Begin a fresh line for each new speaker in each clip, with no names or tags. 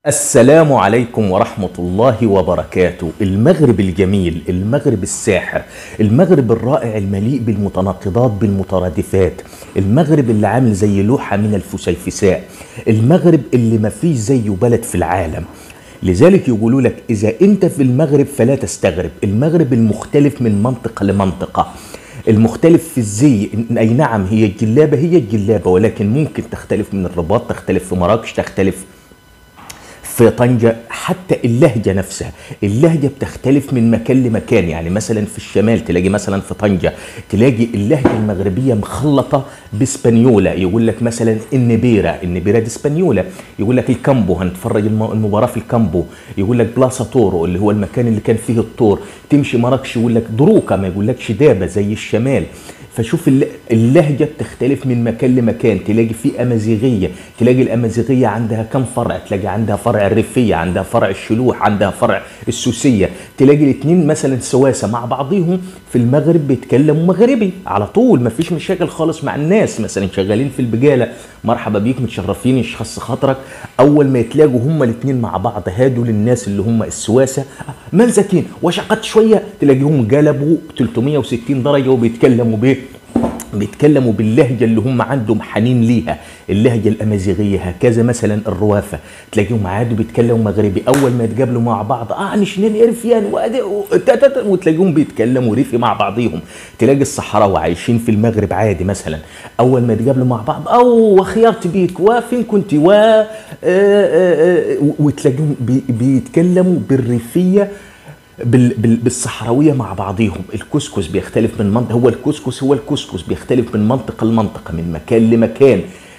السلام عليكم ورحمة الله وبركاته المغرب الجميل المغرب الساحر المغرب الرائع المليء بالمتناقضات بالمترادفات المغرب اللي عامل زي لوحة من الفسيفساء المغرب اللي ما فيش زيه بلد في العالم لذلك يقولوا لك إذا أنت في المغرب فلا تستغرب المغرب المختلف من منطقة لمنطقة المختلف في الزي اي نعم هي الجلابه هي الجلابه ولكن ممكن تختلف من الرباط تختلف في مراكش تختلف في طنجة حتى اللهجة نفسها اللهجة بتختلف من مكان لمكان يعني مثلا في الشمال تلاقي مثلا في طنجة تلاقي اللهجة المغربية مخلطة باسبانيولا يقول لك مثلا النبيرة النبيرة دي اسبانيولا يقول لك الكامبو هنتفرج الم- المباراة في الكامبو يقول لك بلاصة تورو اللي هو المكان اللي كان فيه الطور تمشي مراكش يقول لك دروكة ما يقول لكش دابة زي الشمال فشوف الل- اللهجة بتختلف من مكان لمكان تلاقي في أمازيغية تلاقي الأمازيغية عندها كم فرع تلاقي عندها فرع الريفية عندها فرع الشلوح عندها فرع السوسية تلاقي الاثنين مثلا سواسة مع بعضهم في المغرب بيتكلموا مغربي على طول ما فيش مشاكل خالص مع الناس مثلا شغالين في البقالة مرحبا بيك متشرفين يشخص خاطرك أول ما يتلاقوا هما الاثنين مع بعض هادوا للناس اللي هم السواسة ملزكين وشقت شوية تلاقيهم قلبوا 360 درجة وبيتكلموا بيه بيتكلموا باللهجة اللي هم عندهم حنين ليها اللهجة الأمازيغية هكذا مثلا الروافة تلاقيهم عادوا بيتكلموا مغربي أول ما يتقابلوا مع بعض آه نشنين إرفيان وأدي- وتا- تا- تا- وتلاقيهم بيتكلموا ريفي مع بعضهم تلاقي الصحراوي عايشين في المغرب عادي مثلا أول ما يتقابلوا مع بعض أو وخيرت بيك وفين كنت و آه، آه، آه، وتلاقيهم بي- بيتكلموا بالريفية بال بال بالصحراويه مع بعضهم الكسكس بيختلف من منطقه هو الكسكس هو الكسكس بيختلف من منطقه لمنطقه من مكان لمكان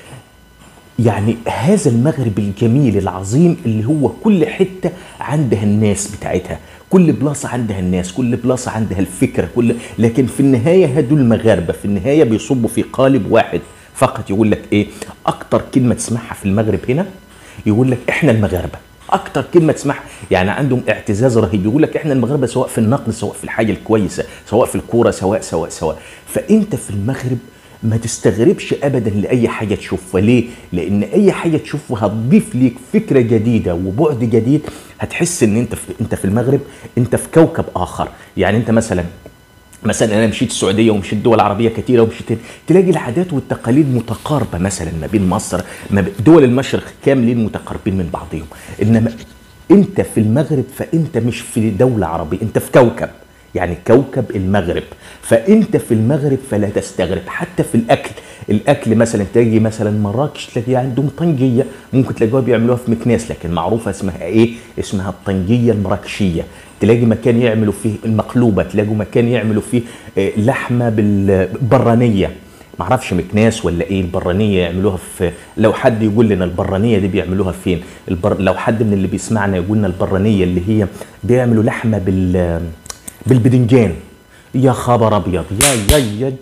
يعني هذا المغرب الجميل العظيم اللي هو كل حته عندها الناس بتاعتها كل بلاصه عندها الناس كل بلاصه عندها الفكره كل لكن في النهايه هدول المغاربه في النهايه بيصبوا في قالب واحد فقط يقول لك ايه اكتر كلمه تسمعها في المغرب هنا يقول لك احنا المغاربه اكتر كلمه تسمعها يعني عندهم اعتزاز رهيب يقول لك احنا المغاربه سواء في النقل سواء في الحاجه الكويسه سواء في الكوره سواء سواء سواء فانت في المغرب ما تستغربش ابدا لاي حاجه تشوفها ليه لان اي حاجه تشوفها هتضيف ليك فكره جديده وبعد جديد هتحس ان انت في انت في المغرب انت في كوكب اخر يعني انت مثلا مثلا انا مشيت السعوديه ومشيت دول عربيه كثيره ومشيت تلاقي العادات والتقاليد متقاربه مثلا ما بين مصر ما بين دول المشرق كاملين متقاربين من بعضهم انما انت في المغرب فانت مش في دوله عربيه انت في كوكب يعني كوكب المغرب فانت في المغرب فلا تستغرب حتى في الاكل الاكل مثلا تلاقي مثلا مراكش تلاقي عندهم طنجيه ممكن تلاقوها بيعملوها في مكناس لكن معروفه اسمها ايه اسمها الطنجيه المراكشيه تلاقي مكان يعملوا فيه المقلوبه تلاقوا مكان يعملوا فيه آه، لحمه بالبرانيه معرفش مكناس ولا ايه البرانيه يعملوها في لو حد يقول لنا البرانيه دي بيعملوها فين البر... لو حد من اللي بيسمعنا يقول لنا البرانيه اللي هي بيعملوا لحمه بال بالبدنجان يا خبر ابيض يا يا يا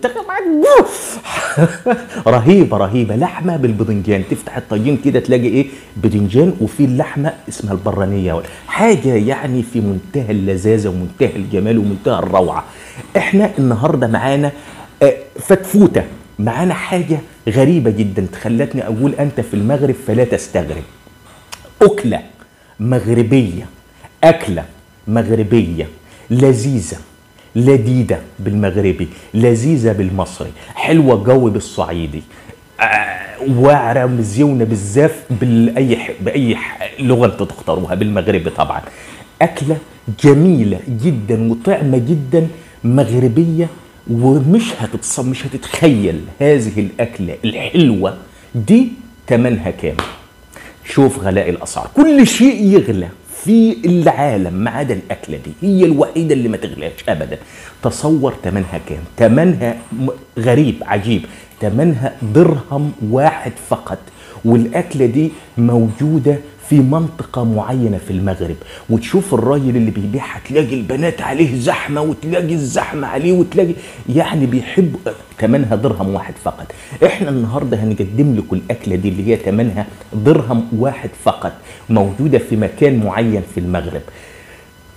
رهيبه رهيبه لحمه بالبدنجان تفتح الطاجين كده تلاقي ايه بدنجان وفي اللحمه اسمها البرانيه حاجه يعني في منتهى اللذاذه ومنتهى الجمال ومنتهى الروعه احنا النهارده معانا آه، فتفوته معانا حاجه غريبه جدا خلتني اقول انت في المغرب فلا تستغرب أكلة مغربية أكلة مغربية لذيذة لذيذة بالمغربي لذيذة بالمصري حلوة جو بالصعيدي آه، واعرة مزيونة بالزاف بأي ح- بأي ح- لغة انتوا تختاروها بالمغربي طبعا أكلة جميلة جدا وطعمة جدا مغربية ومش هتتص... مش هتتخيل هذه الأكلة الحلوة دي تمنها كام شوف غلاء الاسعار كل شيء يغلى في العالم ما عدا الاكله دي هي الوحيده اللي ما تغلاش ابدا تصور ثمنها كام ثمنها م- غريب عجيب ثمنها درهم واحد فقط والاكله دي موجوده في منطقة معينة في المغرب وتشوف الراجل اللي بيبيعها تلاقي البنات عليه زحمة وتلاقي الزحمة عليه وتلاقي يعني بيحب تمنها درهم واحد فقط احنا النهاردة هنقدم لكم الأكلة دي اللي هي تمنها درهم واحد فقط موجودة في مكان معين في المغرب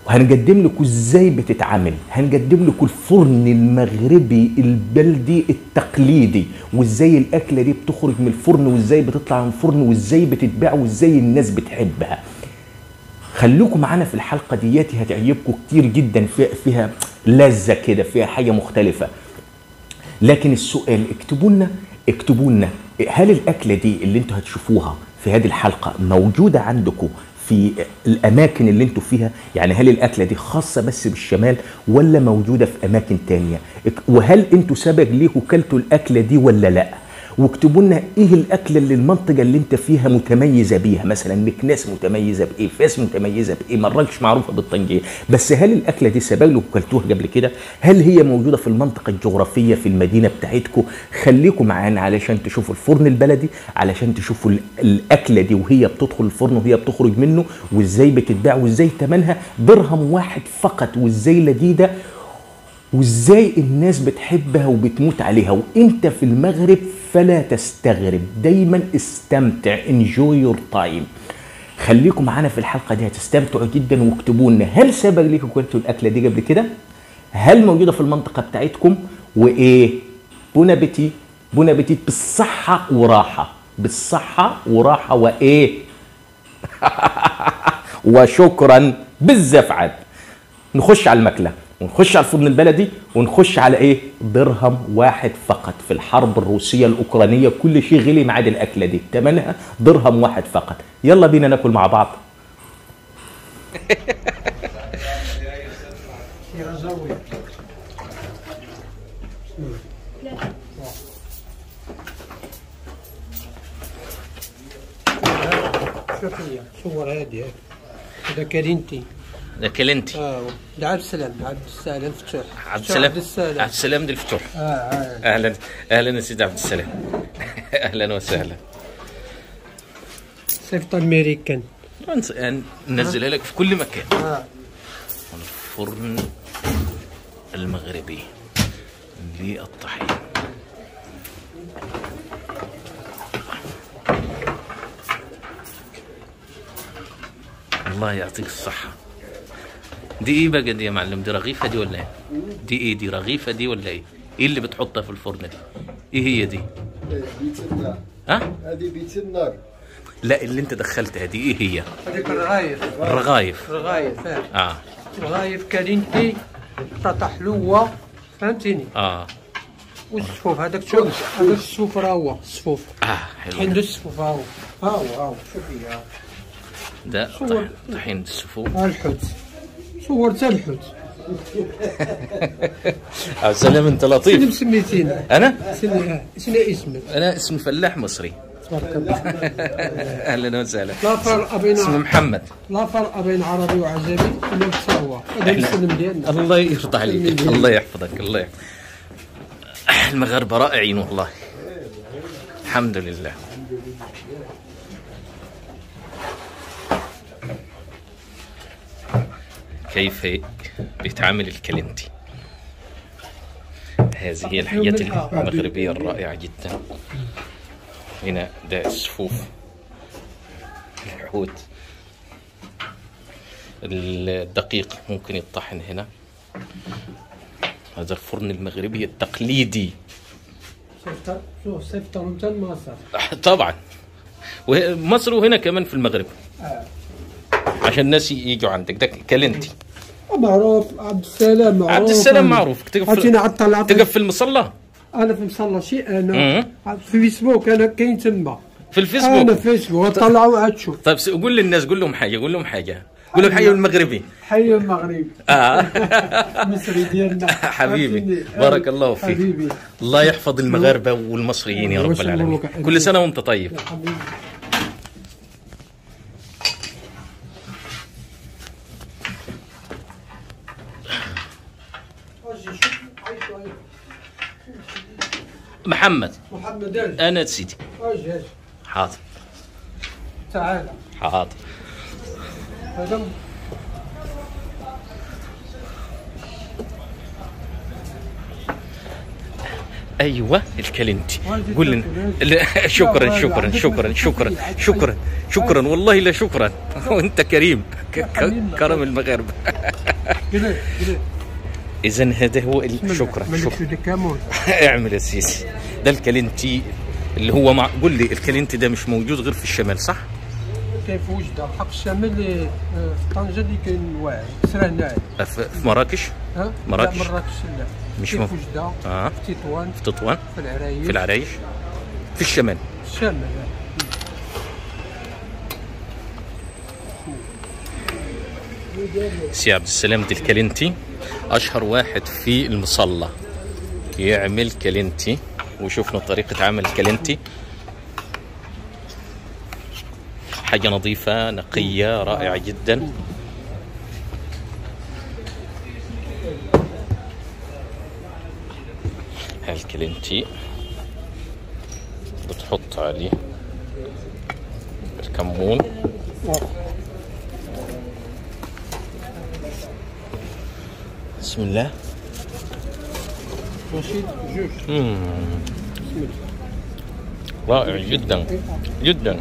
وهنقدم لكم ازاي بتتعمل هنقدم لكم الفرن المغربي البلدي التقليدي وازاي الاكله دي بتخرج من الفرن وازاي بتطلع من الفرن وازاي بتتباع وازاي الناس بتحبها خلوكم معانا في الحلقه دياتي هتعجبكم كتير جدا فيها, فيها لذه كده فيها حاجه مختلفه لكن السؤال اكتبوا لنا اكتبوا لنا هل الاكله دي اللي انتوا هتشوفوها في هذه الحلقه موجوده عندكم في الاماكن اللي انتوا فيها يعني هل الاكله دي خاصه بس بالشمال ولا موجوده في اماكن تانية وهل انتوا سبق ليكوا كلتوا الاكله دي ولا لا واكتبوا لنا ايه الاكله اللي المنطقه اللي انت فيها متميزه بيها مثلا مكناس متميزه بايه فاس متميزه بايه مراكش معروفه بالطنجيه بس هل الاكله دي سبق لكم كلتوها قبل كده هل هي موجوده في المنطقه الجغرافيه في المدينه بتاعتكم خليكم معانا علشان تشوفوا الفرن البلدي علشان تشوفوا الاكله دي وهي بتدخل الفرن وهي بتخرج منه وازاي بتتباع وازاي ثمنها درهم واحد فقط وازاي لذيذه وازاي الناس بتحبها وبتموت عليها وانت في المغرب فلا تستغرب دايما استمتع انجوي يور تايم خليكم معانا في الحلقه دي هتستمتعوا جدا واكتبوا لنا هل سبق ليكم كلتوا الاكله دي قبل كده هل موجوده في المنطقه بتاعتكم وايه بون ابيتي بون ابيتيت بالصحه وراحه بالصحه وراحه وايه وشكرا بزاف عاد نخش على الماكله ونخش على الفرن البلدي ونخش على ايه درهم واحد فقط في الحرب الروسية الأوكرانية كل شيء غلي ما عدا الأكلة دي ثمنها درهم واحد فقط يلا بينا ناكل مع بعض
شوفي صور هذه هذا كارينتي
ده كلنتي
اه ده عبد السلام عبد السلام فتوح
عبد
فتوح
السلام
عبد السلام
عبد السلام دي الفتوح
اه اه
اهلا اهلا يا سيدي عبد السلام اهلا وسهلا
صيفط امريكان
نس- ننزلها لك في كل مكان
اه
الفرن المغربي للطحين الله يعطيك الصحة دي ايه بقى دي يا معلم دي رغيفة دي ولا ايه؟ دي ايه دي رغيفة دي ولا ايه؟ ايه اللي بتحطها في الفرن دي؟ ايه هي دي؟
بيت النار
ها؟
هذه بيت النار
لا اللي انت دخلتها دي ايه هي؟
هذيك الرغايف
الرغايف
رغايف اه
اه
رغايف كارينتي بطاطا حلوة فهمتيني
اه
والصفوف هذاك شوف هذاك الصفوف راه هو الصفوف
اه حلو
عنده الصفوف ها هو ها هو ها هو شوفي ها
ده
صور.
طح- طحين السفوف
ها الحوت صورت الحوت
عبد السلام انت
شنو
لطيف
مسميتينا
انا
شنو ها شنو اسمك
انا اسمي فلاح مصري
تبارك الله
اهلا وسهلا
لا فرق بين
اسمي محمد
لا فرق بين عربي وعجمي الا التساوى هذا السلم ديالنا
الله يرضى عليك الله يحفظك الله يحفظك المغاربه رائعين والله الحمد لله كيف بيتعامل الكلنتي هذه هي الحياة المغربية الرائعة جدا هنا ده السفوف الحوت الدقيق ممكن يطحن هنا هذا الفرن المغربي التقليدي
صيفطر شوف صيفطر انت مصر
طبعا ومصر وهنا كمان في المغرب عشان الناس يجوا عندك ده كلنتي
معروف عبد السلام معروف
عبد السلام معروف تقف
عرفتيني على الطلعة
تقف في المصلى
انا في مصلى شيء انا في فيسبوك انا كاين تما
في
انا
الفيسبوك
في فيسبوك طلعوا عاد تشوف
طيب س- قول للناس قول لهم حاجه قول لهم حاجه قول لهم حاجه بالمغربي
حي المغرب
اه
مصري ديالنا
حبيبي
عرفتيني؟
بارك الله فيك
حبيبي
الله يحفظ المغاربه والمصريين يا رب
وش
العالمين
مبروك.
كل سنه وانت طيب
يا حبيبي أجي شوف، عايش شوية.
محمد
محمد اجي
انا سيدي
اجي اجي
حاضر
تعال
حاضر
هذا
ايوه الكلنتي
والدي
قول لنا
تاكل.
لا شكرا
لا،
شكرا
عندك
شكرا
ما
شكرا
تاكل.
شكرا شكرا والله لا شكرا وانت كريم ك- ك-
حبيبنا.
كرم المغاربه
كده كده
اذا هذا هو ال-
بسم الله.
شكرا
ملك
شكرا
سيدي كامون
اعمل يا سيدي ده الكلنتي اللي هو مع قول لي الكلنتي ده مش موجود غير في الشمال صح؟
كاين في وجده الحق الشامل اللي آه، في طنجه اللي كاين واعر سراه هنايا
في في مراكش
ها
مراكش؟
لا مراكش لا
مش
كاين
مف-
في وجده
اه
في تطوان
في تطوان
في العرايش
في العرايش في الشمال
في الشامل
سي عبد السلام دي الكلنتي اشهر واحد في المصلى يعمل كلنتي وشوفنا طريقة عمل الكلنتي حاجة نظيفة نقية رائعة جدا هالكلنتي بتحط عليه الكمون بسم الله
رشيد جوج
مم.
بسم الله
رائع جدا جدا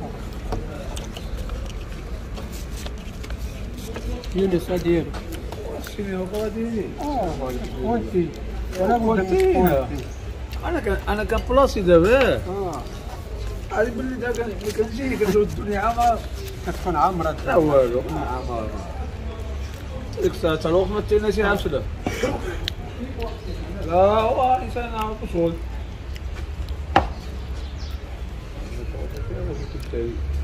يونس ادير
شنو غادي
اه وانتي ولا بد من
وانتي.
وانتي.
انا كان انا كان بلاصي دابا
اه
هذه باللي دا كان اللي كنجي كنزود الدنيا عامه
كتكون عامره
لا والو عامه ديك الساعه تروح ما تينا شي عام لا لا هو انسان عام اصول